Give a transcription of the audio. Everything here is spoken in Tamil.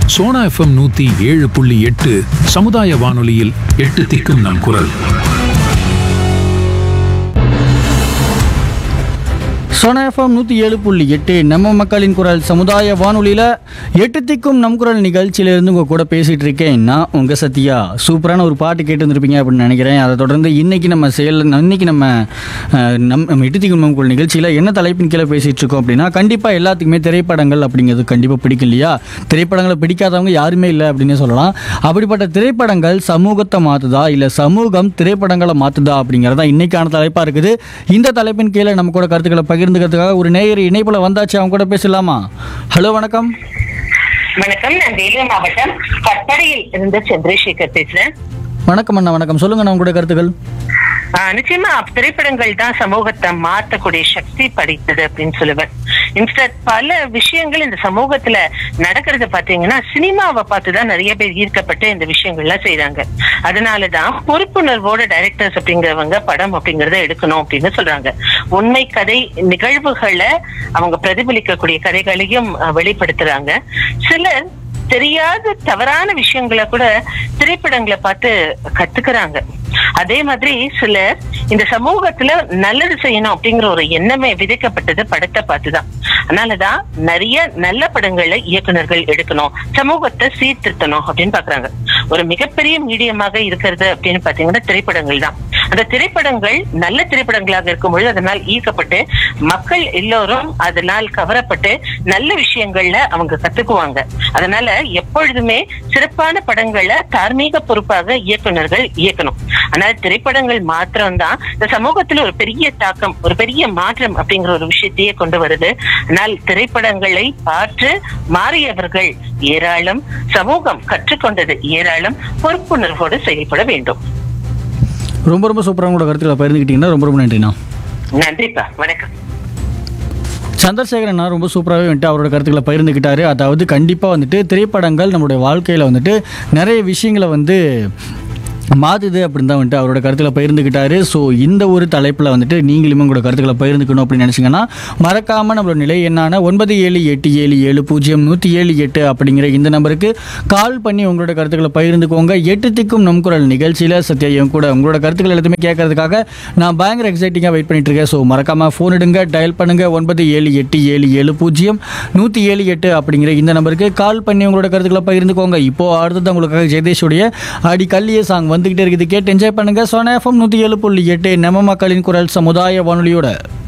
சோனா எஃப்எம் நூத்தி ஏழு புள்ளி எட்டு சமுதாய வானொலியில் எட்டு திக்கும் நம் குரல் சோனா எஃப்எம் நூற்றி ஏழு புள்ளி எட்டு நம்ம மக்களின் குரல் சமுதாய வானொலியில் எட்டு திக்கும் நம் குரல் நிகழ்ச்சியிலேருந்து உங்கள் கூட பேசிகிட்டு இருக்கேன் நான் உங்கள் சத்யா சூப்பரான ஒரு பாட்டு கேட்டு வந்திருப்பீங்க அப்படின்னு நினைக்கிறேன் அதை தொடர்ந்து இன்னைக்கு நம்ம செயல் இன்னைக்கு நம்ம அஹ், நம் நம்ம எட்டு திக்கும் நம் குரல் நிகழ்ச்சியில் என்ன தலைப்பின் கீழே பேசிகிட்டு இருக்கோம் அப்படின்னா கண்டிப்பாக எல்லாத்துக்குமே திரைப்படங்கள் அப்படிங்கிறது கண்டிப்பாக பிடிக்கும் இல்லையா திரைப்படங்களை பிடிக்காதவங்க யாருமே இல்லை அப்படின்னு சொல்லலாம் அப்படிப்பட்ட திரைப்படங்கள் சமூகத்தை மாற்றுதா இல்லை சமூகம் திரைப்படங்களை மாற்றுதா அப்படிங்கிறதா இன்னைக்கான தலைப்பாக இருக்குது இந்த தலைப்பின் கீழே நம்ம கூட கருத்துக்களை பகிர்ந்துக்கிறதுக்காக ஒரு நேயர் இணைப்புல வந்தாச்சு அவங்க கூட பேசலாமா ஹலோ வணக்கம் வணக்கம் நான் வேலூர் மாவட்டம் கட்படையில் இருந்து சந்திரசேகர் பேசுறேன் வணக்கம் அண்ணா வணக்கம் சொல்லுங்க நான் உங்களுடைய கருத்துக்கள் ஆஹ் நிச்சயமா திரைப்படங்கள் தான் சமூகத்தை மாற்றக்கூடிய சக்தி படைத்தது அப்படின்னு சொல்லுவேன் இன்ஸ்டன்ட் பல விஷயங்கள் இந்த சமூகத்துல நடக்கிறத பாத்தீங்கன்னா சினிமாவை பார்த்துதான் நிறைய பேர் ஈர்க்கப்பட்டு இந்த விஷயங்கள்லாம் செய்றாங்க அதனாலதான் பொறுப்புணர்வோட டைரக்டர்ஸ் அப்படிங்கிறவங்க படம் அப்படிங்கறத எடுக்கணும் அப்படின்னு சொல்றாங்க உண்மை கதை நிகழ்வுகளை அவங்க பிரதிபலிக்கக்கூடிய கதைகளையும் அஹ், வெளிப்படுத்துறாங்க சிலர் தெரியாத தவறான விஷயங்களை கூட திரைப்படங்களை பார்த்து கத்துக்கிறாங்க அதே மாதிரி சிலர் இந்த சமூகத்துல நல்லது செய்யணும் அப்படிங்கிற ஒரு எண்ணமே விதைக்கப்பட்டது படத்தை பார்த்துதான் அதனாலதான் நிறைய நல்ல படங்களை இயக்குனர்கள் எடுக்கணும் சமூகத்தை சீர்திருத்தணும் அப்படின்னு பாக்குறாங்க ஒரு மிகப்பெரிய மீடியமாக இருக்கிறது அப்படின்னு பாத்தீங்கன்னா திரைப்படங்கள் தான் அந்த திரைப்படங்கள் நல்ல திரைப்படங்களாக இருக்கும் பொழுது அதனால் ஈர்க்கப்பட்டு மக்கள் எல்லோரும் அதனால் கவரப்பட்டு நல்ல விஷயங்கள்ல அவங்க கத்துக்குவாங்க அதனால எப்பொழுதுமே சிறப்பான படங்களை தார்மீக பொறுப்பாக இயக்குனர்கள் இயக்கணும் அதனால திரைப்படங்கள் மாத்திரம்தான் இந்த சமூகத்துல ஒரு பெரிய தாக்கம் ஒரு பெரிய மாற்றம் அப்படிங்கிற ஒரு விஷயத்தையே கொண்டு வருது ஆனால் திரைப்படங்களை பார்த்து மாறியவர்கள் ஏராளம் சமூகம் கற்றுக்கொண்டது ஏராளம் பொறுப்புணர்வோடு செயல்பட வேண்டும் ரொம்ப ரொம்ப சூப்பராக உங்களோட கருத்துக்களை பகிர்ந்துக்கிட்டீங்கன்னா ரொம்ப ரொம்ப நன்றிண்ணா நன்றிப்பா வணக்கம் சந்திரசேகரன் அண்ணா ரொம்ப சூப்பராகவே வந்துட்டு அவரோட கருத்துக்களை பகிர்ந்துக்கிட்டாரு அதாவது கண்டிப்பாக வந்துட்டு திரைப்படங்கள் நம்மளுடைய வாழ்க்கையில் வந்துட்டு நிறைய விஷயங்களை வந்து மாற்றுது அப்படின்னு தான் வந்துட்டு அவரோட கருத்துக்களை பகிர்ந்துக்கிட்டாரு ஸோ இந்த ஒரு தலைப்பில் வந்துட்டு நீங்களுமே உங்களோட கருத்துக்களை பகிர்ந்துக்கணும் அப்படின்னு நினச்சிங்கன்னா மறக்காமல் நம்மளோட நிலை என்னான ஒன்பது ஏழு எட்டு ஏழு ஏழு பூஜ்ஜியம் நூற்றி ஏழு எட்டு அப்படிங்கிற இந்த நம்பருக்கு கால் பண்ணி உங்களோட கருத்துக்களை பகிர்ந்துக்கோங்க எட்டு திக்கும் நம் குரல் நிகழ்ச்சியில் சத்யா கூட உங்களோட கருத்துக்கள் எல்லாத்தையுமே கேட்கறதுக்காக நான் பயங்கர எக்ஸைட்டிங்காக வெயிட் பண்ணிட்டு இருக்கேன் ஸோ மறக்காமல் ஃபோன் எடுங்க டயல் பண்ணுங்க ஒன்பது ஏழு எட்டு ஏழு ஏழு பூஜ்ஜியம் நூற்றி ஏழு எட்டு அப்படிங்கிற இந்த நம்பருக்கு கால் பண்ணி உங்களோட கருத்துக்களை பகிர்ந்துக்கோங்க இப்போ அடுத்தது உங்களுக்காக ஜெயதேஷுடைய அடி கல்லிய சாங் வந்துகிட்டே இருக்குது கேட்டு என்ஜாய் பண்ணுங்க சோனா எஃப்எம் நூற்றி ஏழு புள்ளி எட்டு நம்ம மக்களின் குரல் சமுதாய வானொலியோட